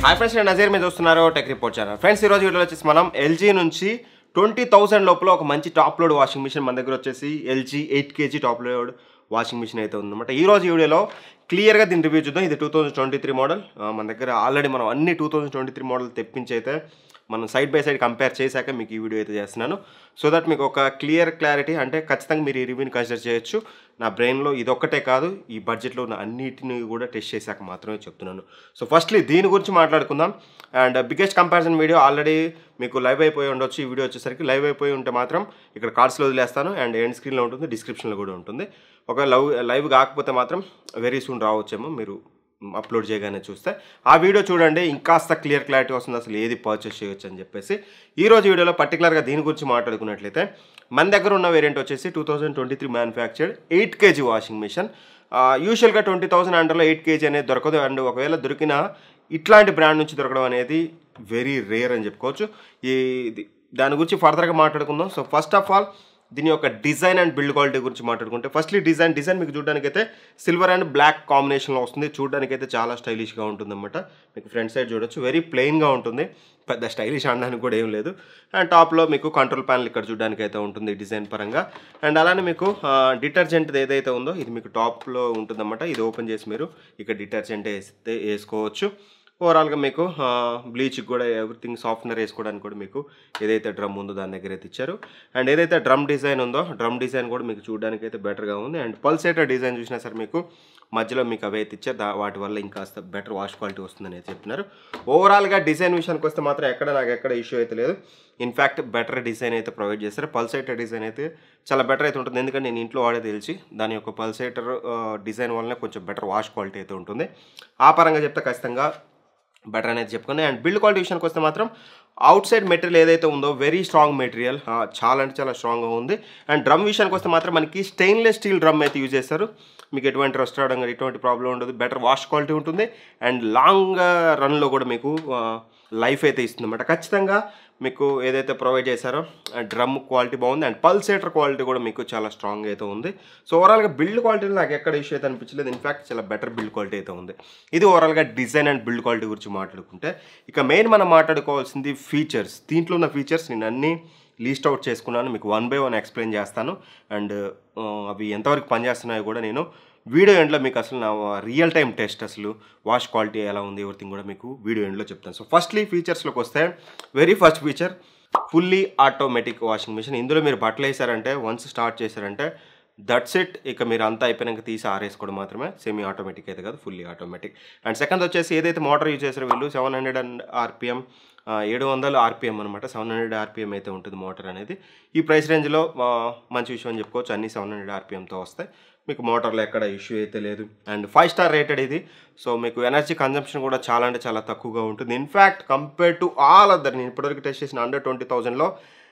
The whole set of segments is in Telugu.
హాయ్ ఫ్రెండ్స్ నేను నజీర్ మీద చూస్తున్నారు టెక్ రిపోర్ట్ ఛానల్ ఫ్రెండ్స్ ఈరోజు వీడియోలో వచ్చేసి మనం ఎల్జీ నుంచి ట్వంటీ థౌసండ్ లోపల ఒక మంచి టాప్ లోడ్ వాషింగ్ మిషన్ మన దగ్గర వచ్చేసి LG eight KG top load washing machine అయితే ఉందన్నమాట ఈ రోజు ఈ వీడియోలో క్లియర్గా దీని రివ్యూ చూద్దాం ఇది two thousand twenty three model మన దగ్గర ఆల్రెడీ మనం అన్ని two thousand twenty three model తెప్పించి అయితే మనం సైడ్ బై సైడ్ కంపేర్ చేశాక మీకు ఈ వీడియో అయితే చేస్తున్నాను సో దట్ మీకు ఒక క్లియర్ క్లారిటీ అంటే ఖచ్చితంగా మీరు ఈ రివ్యూని కన్సిడర్ చేయొచ్చు నా బ్రెయిన్లో ఇదొక్కటే కాదు ఈ బడ్జెట్లో ఉన్న అన్నిటిని కూడా టెస్ట్ చేశాక మాత్రమే చెప్తున్నాను సో ఫస్ట్లీ దీని గురించి మాట్లాడుకుందాం and biggest comparison video already మీకు లైవ్ అయిపోయి ఉండొచ్చు ఈ వీడియో వచ్చేసరికి లైవ్ అయిపోయి ఉంటే మాత్రం ఇక్కడ కార్డ్స్లో వదిలేస్తాను అండ్ ఎండ్ స్క్రీన్లో ఉంటుంది డిస్క్రిప్షన్లో కూడా ఉంటుంది ఒక లవ్ లైవ్ కాకపోతే మాత్రం వెరీ సూన్ రావచ్చేమో మీరు అప్లోడ్ చేయగానే చూస్తే ఆ వీడియో చూడండి ఇంకాస్త క్లియర్ క్లారిటీ వస్తుంది అసలు ఏది పర్చేస్ చేయొచ్చు అని చెప్పేసి ఈ రోజు వీడియోలో పర్టికులర్గా దీని గురించి మాట్లాడుకున్నట్లయితే మన దగ్గర ఉన్న వేరియంట్ వచ్చేసి two thousand twenty three manufactured eight KG washing machine యూజువల్గా ట్వంటీ థౌసండ్ అండర్లో ఎయిట్ కేజీ అనేది దొరకదు అండ్ ఒకవేళ దొరికినా ఇట్లాంటి బ్రాండ్ నుంచి దొరకడం అనేది వెరీ రేర్ అని చెప్పుకోవచ్చు ఈ ఇది- దాని గురించి ఫర్దర్గా మాట్లాడుకుందాం సో ఫస్ట్ ఆఫ్ ఆల్ దీని యొక్క డిజైన్ అండ్ బిల్డ్ క్వాలిటీ గురించి మాట్లాడుకుంటే ఫస్ట్లీ డిజైన్ డిజైన్ మీకు చూడడానికి అయితే సిల్వర్ అండ్ బ్లాక్ కాంబినేషన్లో వస్తుంది చూడడానికి అయితే చాలా స్టైలిష్గా ఉంటుందన్నమాట మీకు ఫ్రంట్ సైడ్ చూడొచ్చు వెరీ ప్లెయిన్గా ఉంటుంది పెద్ద స్టైలిష్ అనడానికి కూడా ఏం లేదు అండ్ టాప్లో మీకు కంట్రోల్ ప్యానల్ ఇక్కడ చూడడానికి అయితే ఉంటుంది డిజైన్ పరంగా అండ్ అలానే మీకు డిటర్జెంట్ ఏదైతే ఉందో ఇది మీకు టాప్లో ఉంటుందన్నమాట ఇది ఓపెన్ చేసి మీరు ఇక్కడ డిటర్జెంట్ వేస్తే వేసుకోవచ్చు ఓవరాల్గా మీకు బ్లీచ్ కూడా ఎవ్రీథింగ్ సాఫ్ట్నర్ వేసుకోవడానికి కూడా మీకు ఏదైతే డ్రమ్ ఉందో దాని దగ్గర అయితే ఇచ్చారు అండ్ ఏదైతే డ్రమ్ డిజైన్ ఉందో డ్రమ్ డిజైన్ కూడా మీకు చూడడానికి అయితే బెటర్గా ఉంది అండ్ పల్సేటర్ డిజైన్ చూసినా సరే మీకు మధ్యలో మీకు అవి అయితే ఇచ్చారు దా వాటి వల్ల ఇంకాస్త బెటర్ వాష్ క్వాలిటీ వస్తుందని అయితే చెప్తున్నారు ఓవరాల్గా డిజైన్ విషయానికి వస్తే మాత్రం ఎక్కడ నాకు ఎక్కడ ఇష్యూ అయితే లేదు ఇన్ఫ్యాక్ట్ బెటర్ డిజైన్ అయితే ప్రొవైడ్ చేస్తారు పల్సేటర్ డిజైన్ అయితే చాలా బెటర్ అయితే ఉంటుంది ఎందుకంటే నేను ఇంట్లో వాడే తెలిసి దాని యొక్క పల్సేటర్ డిజైన్ వల్లనే కొంచెం బెటర్ వాష్ క్వాలిటీ అయితే ఉంటుంది ఆ పరంగా చెప్తే ఖచ్చితంగా బెటర్ అనేది చెప్పుకుని అండ్ బిల్డ్ క్వాలిటీ విషయానికి వస్తే మాత్రం అవుట్ సైడ్ మెటీరియల్ ఏదైతే ఉందో వెరీ స్ట్రాంగ్ మెటీరియల్ చాలా అంటే చాలా స్ట్రాంగ్గా ఉంది అండ్ డ్రమ్ విషయానికి వస్తే మాత్రం మనకి స్టెయిన్లెస్ స్టీల్ డ్రమ్ అయితే యూజ్ చేస్తారు మీకు ఎటువంటి రస్ట్ రావడం కానీ ఎటువంటి ప్రాబ్లం ఉండదు బెటర్ వాష్ క్వాలిటీ ఉంటుంది అండ్ లాంగ్ రన్లో కూడా మీకు లైఫ్ అయితే ఇస్తుంది అన్నమాట ఖచ్చితంగా మీకు ఏదైతే ప్రొవైడ్ చేశారో డ్రమ్ క్వాలిటీ బాగుంది అండ్ పల్సేటర్ క్వాలిటీ కూడా మీకు చాలా స్ట్రాంగ్ అయితే ఉంది సో ఓవరాల్గా బిల్డ్ క్వాలిటీ నాకు ఎక్కడ ఇష్యూ అయితే అనిపించలేదు ఇన్ఫాక్ట్ చాలా బెటర్ బిల్డ్ క్వాలిటీ అయితే ఉంది ఇది ఓవరాల్గా డిజైన్ అండ్ బిల్డ్ క్వాలిటీ గురించి మాట్లాడుకుంటే ఇక మెయిన్ మనం మాట్లాడుకోవాల్సింది ఫీచర్స్ దీంట్లో ఉన్న ఫీచర్స్ నేను అన్నీ లీస్ట్ అవుట్ చేసుకున్నాను మీకు వన్ బై వన్ ఎక్స్ప్లెయిన్ చేస్తాను అండ్ అవి ఎంతవరకు పనిచేస్తున్నాయో కూడా నేను వీడియో ఎండ్లో మీకు అసలు నా రియల్ టైం టెస్ట్ అసలు వాష్ క్వాలిటీ ఎలా ఉంది ఎవ్రీథింగ్ కూడా మీకు వీడియో ఎండ్లో చెప్తాను సో ఫస్ట్లీ ఫీచర్స్లోకి వస్తే very first feature fully automatic washing machine ఇందులో మీరు బట్టలు వేసారంటే వన్స్ స్టార్ట్ చేశారంటే దట్స్ ఇట్ ఇక మీరు అంతా అయిపోయినాక తీసి ఆరేసుకోవడం మాత్రమే సెమీ ఆటోమేటిక్ అయితే కాదు ఫుల్లీ ఆటోమేటిక్ అండ్ సెకండ్ వచ్చేసి ఏదైతే మోటార్ యూజ్ చేశారో వీళ్ళు సెవెన్ హండ్రెడ్ అండ్ ఆర్పిఎం ఏడు వందలు ఆర్పిఎం అనమాట సెవెన్ హండ్రెడ్ ఆర్పిఎం అయితే ఉంటుంది మోటార్ అనేది ఈ ప్రైస్ రేంజ్లో మంచి విషయం అని చెప్పుకోవచ్చు అన్ని సెవెన్ హండ్రెడ్ ఆర్పిఎంతో వస్తాయి మీకు మోటార్లో ఎక్కడ ఇష్యూ అయితే లేదు అండ్ ఫైవ్ స్టార్ రేటెడ్ ఇది సో మీకు ఎనర్జీ కన్జంప్షన్ కూడా చాలా అంటే చాలా తక్కువగా ఉంటుంది in fact compare to all other నేను ఇప్పటివరకు టెస్ట్ చేసిన అండర్ ట్వంటీ థౌజండ్లో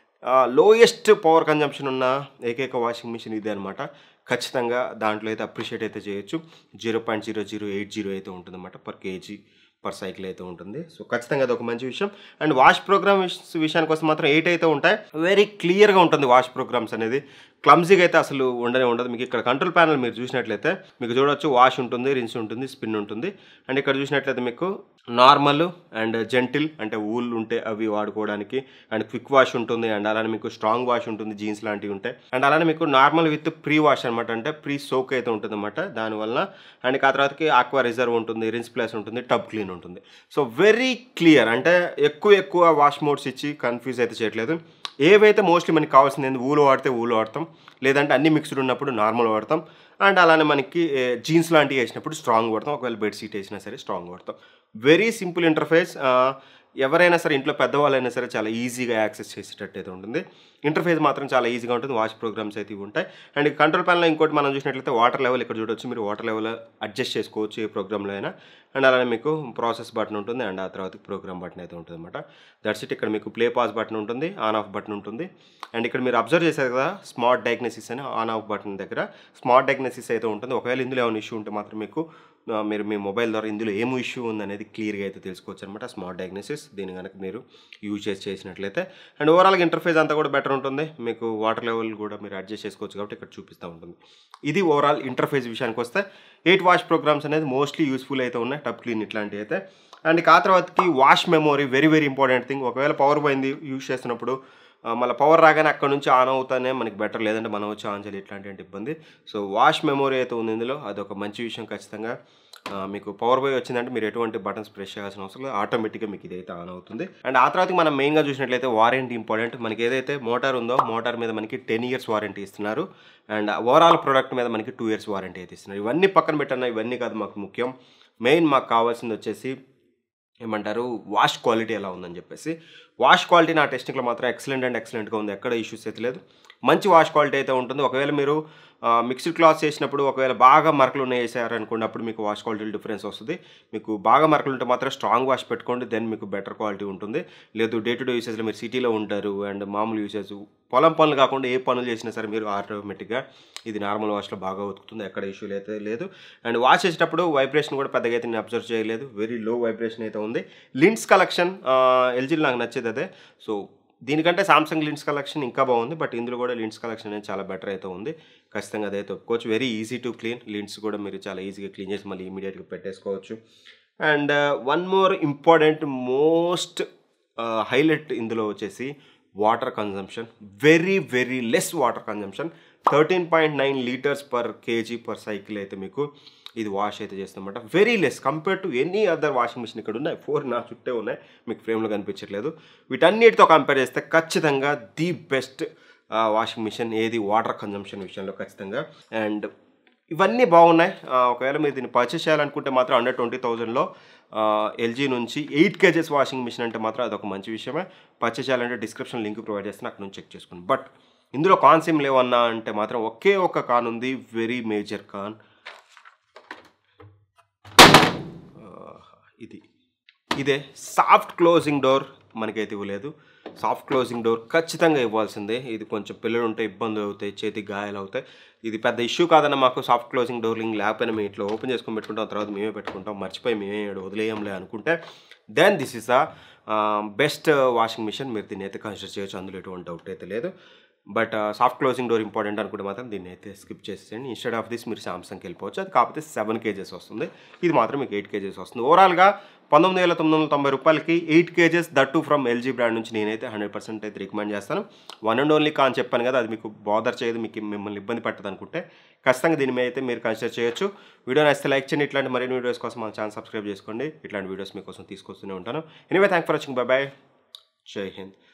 లోయెస్ట్ పవర్ కన్జంప్షన్ ఉన్న ఏకైక వాషింగ్ మిషన్ ఇదే అనమాట ఖచ్చితంగా దాంట్లో అయితే అప్రిషియేట్ అయితే చేయొచ్చు zero point zero zero eight zero అయితే ఉంటుందన్నమాట పర్ కేజీ పర్ సైకిల్ అయితే ఉంటుంది సో ఖచ్చితంగా అది ఒక మంచి విషయం అండ్ వాష్ ప్రోగ్రామ్ విషయానికి వస్తే మాత్రం ఎయిట్ అయితే ఉంటాయి వెరీ క్లియర్గా ఉంటుంది వాష్ ప్రోగ్రామ్స్ అనేది క్లమ్జీగా అయితే అసలు ఉండనే ఉండదు మీకు ఇక్కడ కంట్రోల్ ప్యానల్ మీరు చూసినట్లయితే మీకు చూడొచ్చు వాష్ ఉంటుంది రిన్స్ ఉంటుంది స్పిన్ ఉంటుంది అండ్ ఇక్కడ చూసినట్లయితే మీకు నార్మల్ అండ్ జెంటిల్ అంటే ఊల్ ఉంటే అవి వాడుకోవడానికి అండ్ క్విక్ వాష్ ఉంటుంది అండ్ అలానే మీకు స్ట్రాంగ్ వాష్ ఉంటుంది జీన్స్ లాంటివి ఉంటాయి అండ్ అలానే మీకు నార్మల్ విత్ ప్రీ వాష్ అనమాట అంటే ప్రీ సోక్ అయితే ఉంటుంది అనమాట దానివల్ల అండ్ ఆ తర్వాతకి ఆక్వా రిజర్వ్ ఉంటుంది రిన్స్ ప్లస్ ఉంటుంది టబ్ క్లీన్ ఉంటుంది సో వెరీ క్లియర్ అంటే ఎక్కువ ఎక్కువ వాష్ మోడ్స్ ఇచ్చి కన్ఫ్యూజ్ అయితే చేయట్లేదు ఏవైతే మోస్ట్లీ మనకి కావాల్సింది ఏంది ఊలు వాడితే ఊలు వాడతాం లేదంటే అన్ని మిక్స్డ్ ఉన్నప్పుడు నార్మల్ వాడతాం అండ్ అలానే మనకి జీన్స్ లాంటివి వేసినప్పుడు స్ట్రాంగ్ వాడతాం ఒకవేళ బెడ్ సీట్ వేసినా సరే స్ట్రాంగ్ వాడతాం వెరీ సింపుల్ ఇంటర్ఫేస్ ఎవరైనా సరే ఇంట్లో పెద్దవాళ్ళైనా సరే చాలా ఈజీగా యాక్సెస్ చేసేటట్టు అయితే ఉంటుంది ఇంటర్ఫేస్ మాత్రం చాలా ఈజీగా ఉంటుంది వాష్ ప్రోగ్రామ్స్ అయితే ఇవి ఉంటాయి అండ్ కంట్రోల్ ప్యానల్ ఇంకోటి మనం చూసినట్లయితే వాటర్ లెవెల్ ఇక్కడ చూడొచ్చు మీరు వాటర్ లెవెల్ అడ్జస్ట్ చేసుకోవచ్చు ఏ ప్రోగ్రామ్లో అయినా అండ్ అలానే మీకు ప్రాసెస్ బటన్ ఉంటుంది అండ్ ఆ తర్వాత ప్రోగ్రామ్ బటన్ అయితే ఉంటుంది అనమాట దట్స్ ఇట్ ఇక్కడ మీకు ప్లే పాస్ బటన్ ఉంటుంది ఆన్ ఆఫ్ బటన్ ఉంటుంది అండ్ ఇక్కడ మీరు అబ్జర్వ్ చేశారు కదా స్మార్ట్ డయాగ్నోసిస్ అని ఆన్ ఆఫ్ బటన్ దగ్గర స్మార్ట్ డయాగ్నోసిస్ అయితే ఉంటుంది ఒకవేళ ఇందులో ఏమైనా ఇష్యూ ఉంటే మాత్రం మీకు ఆ, మీరు మీ మొబైల్ ద్వారా ఇందులో ఏం ఇష్యూ ఉందనేది క్లియర్గా అయితే తెలుసుకోవచ్చు అనమాట స్మార్ట్ డయాగ్నోసిస్ దీని కనుక మీరు యూజ్ చేసి చేసినట్లయితే అండ్ ఓవరాల్గా ఇంటర్ఫేస్ అంతా కూడా బెటర్ ఉంటుంది మీకు వాటర్ లెవెల్ కూడా మీరు అడ్జస్ట్ చేసుకోవచ్చు కాబట్టి ఇక్కడ చూపిస్తూ ఉంటుంది ఇది ఓవరాల్ ఇంటర్ఫేస్ విషయానికి వస్తే ఎయిట్ వాష్ ప్రోగ్రామ్స్ అనేది మోస్ట్లీ యూస్ఫుల్ అయితే ఉన్నాయి టప్ క్లీన్ ఇట్లాంటివి అయితే అండ్ ఇక ఆ తర్వాతకి wash memory very very important thing ఒకవేళ పవర్ పోయింది యూజ్ చేస్తున్నప్పుడు ఆ, మళ్ళీ పవర్ రాగానే అక్కడ నుంచి ఆన్ అవుతానే మనకి బెటర్ లేదంటే మనం వచ్చి ఆన్ చేయాలి ఇట్లాంటి ఇబ్బంది సో వాష్ మెమొరీ అయితే ఉంది ఇందులో అదొక మంచి విషయం ఖచ్చితంగా ఆ, మీకు పవర్ బాయ్ వచ్చిందంటే మీరు ఎటువంటి బటన్స్ ప్రెస్ చేయాల్సిన అవసరం లేదు ఆటోమేటిక్గా మీకు ఇదైతే ఆన్ అవుతుంది అండ్ ఆ తర్వాత మనం మెయిన్గా చూసినట్లయితే వారంటీ ఇంపార్టెంట్ మనకి ఏదైతే మోటార్ ఉందో మోటార్ మీద మనకి టెన్ ఇయర్స్ వారంటీ ఇస్తున్నారు అండ్ ఓవరాల్ ప్రోడక్ట్ మీద మనకి టూ ఇయర్స్ వారంటీ అయితే ఇస్తున్నారు ఇవన్నీ పక్కన పెట్టన్న ఇవన్నీ కాదు మాకు ముఖ్యం మెయిన్ మాకు కావాల్సింది వచ్చేసి ఏమంటారు వాష్ క్వాలిటీ ఎలా ఉందని చెప్పేసి వాష్ క్వాలిటీ నా టెస్టింగ్లో మాత్రం ఎక్సలెంట్ అండ్ ఎక్సలెంట్గా ఉంది ఎక్కడ ఇష్యూస్ అయితే లేదు మంచి వాష్ క్వాలిటీ అయితే ఉంటుంది ఒకవేళ మీరు మిక్స్డ్ క్లాత్ చేసినప్పుడు ఒకవేళ బాగా మరకలు ఉన్నాయి వేసారనుకోండి అప్పుడు మీకు వాష్ క్వాలిటీ డిఫరెన్స్ వస్తుంది మీకు బాగా మరకలు ఉంటే మాత్రం స్ట్రాంగ్ వాష్ పెట్టుకోండి దెన్ మీకు బెటర్ క్వాలిటీ ఉంటుంది లేదు డే టు డే యూసేజ్లో మీరు సిటీలో ఉంటారు అండ్ మామూలు యూసేజ్ పొలం పనులు కాకుండా ఏ పనులు చేసినా సరే మీరు ఆటోమేటిక్గా ఇది నార్మల్ వాష్లో బాగా ఉతుకుతుంది ఎక్కడ ఇష్యూ అయితే లేదు అండ్ వాష్ చేసేటప్పుడు వైబ్రేషన్ కూడా పెద్దగా అయితే నేను అబ్జర్వ్ చేయలేదు వెరీ లో వైబ్రేషన్ అయితే ఉంది లింక్స్ కలెక్షన్ ఎల్జీలో నాకు నచ్చేది అదే సో దీనికంటే సామ్సంగ్ లిన్స్ కలెక్షన్ ఇంకా బాగుంది బట్ ఇందులో కూడా లిన్స్ కలెక్షన్ అనేది చాలా బెటర్ అయితే ఉంది ఖచ్చితంగా అదైతే ఒప్పుకోవచ్చు very easy to clean lint కూడా మీరు చాలా ఈజీగా క్లీన్ చేసి మళ్ళీ ఇమీడియట్గా పెట్టేసుకోవచ్చు and one more important most highlight ఇందులో వచ్చేసి water consumption very very less water consumption thirteen point nine litres per KG per cycle అయితే మీకు ఇది వాష్ అయితే చేస్తుందన్నమాట very less compare to any other washing machine ఇక్కడ ఉన్నాయి ఫోర్ నా చుట్టే ఉన్నాయి మీకు ఫ్రేమ్లో కనిపించట్లేదు వీటన్నిటితో కంపేర్ చేస్తే ఖచ్చితంగా ది బెస్ట్ వాషింగ్ మిషన్ ఏది వాటర్ కన్జంప్షన్ విషయంలో ఖచ్చితంగా అండ్ ఇవన్నీ బాగున్నాయి ఆ, ఒకవేళ మీరు దీన్ని పర్చేస్ చేయాలనుకుంటే మాత్రం అండర్ ట్వంటీ థౌజండ్లో ఎల్జీ నుంచి ఎయిట్ కేజెస్ వాషింగ్ మిషన్ అంటే మాత్రం అదొక మంచి విషయమే పర్చేస్ చేయాలంటే డిస్క్రిప్షన్ లింక్ ప్రొవైడ్ చేస్తాను అక్కడ నుంచి చెక్ చేసుకోండి బట్ ఇందులో కాన్స్ ఏం లేవన్నా అంటే మాత్రం ఒకే ఒక కాన్ ఉంది వెరీ మేజర్ కాన్ ఇది ఇదే సాఫ్ట్ క్లోజింగ్ డోర్ మనకైతే ఇవ్వలేదు సాఫ్ట్ క్లోజింగ్ డోర్ ఖచ్చితంగా ఇవ్వాల్సిందే ఇది కొంచెం పిల్లలు ఉంటే ఇబ్బంది అవుతాయి చేతికి గాయాలు అవుతాయి ఇది పెద్ద ఇష్యూ కాదన్న మాకు సాఫ్ట్ క్లోజింగ్ డోర్లింగ్ లేకపోయినా మేము ఇట్లా ఓపెన్ చేసుకొని పెట్టుకుంటాం తర్వాత మేమే పెట్టుకుంటాం మర్చిపోయి మేమే ఈడ వదిలేయంలే అనుకుంటే then this is the best washing machine మీరు దీన్ని అయితే కన్సిడర్ చేయొచ్చు అందులో ఎటువంటి డౌట్ అయితే లేదు but soft closing door important అనుకుంటే మాత్రం దీన్ని అయితే స్కిప్ చేసేయండి ఇన్స్టెడ్ ఆఫ్ దిస్ మీరు సామ్సంగ్కి వెళ్ళిపోవచ్చు అది కాకపోతే సెవెన్ కేజెస్ వస్తుంది ఇది మాత్రం మీకు ఎయిట్ కేజెస్ వస్తుంది ఓవరాల్గా పంతొమ్మిది వేల తొమ్మిది వందల తొంభై రూపాయలకి eight KGs that from LG brand నుంచి నేనైతే హండ్రెడ్ పర్సెంట్ అయితే రికమెండ్ చేస్తాను వన్ అండ్ ఓన్లీ కాన్ చెప్పాను కదా అది మీకు బాదర్ చేయదు మీకు మిమ్మల్ని ఇబ్బంది పెట్టదు అనుకుంటే ఖచ్చితంగా దీని మీద అయితే మీరు కన్సిడర్ చేయొచ్చు వీడియో నచ్చితే లైక్ చేయండి ఇట్లాంటి మరిన్ని వీడియోస్ కోసం మన ఛానల్ సబ్స్క్రైబ్ చేసుకోండి ఇట్లాంటి వీడియోస్ మీకోసం తీసుకొస్తూనే ఉంటాను anyway thank for watching bye bye జై హింద్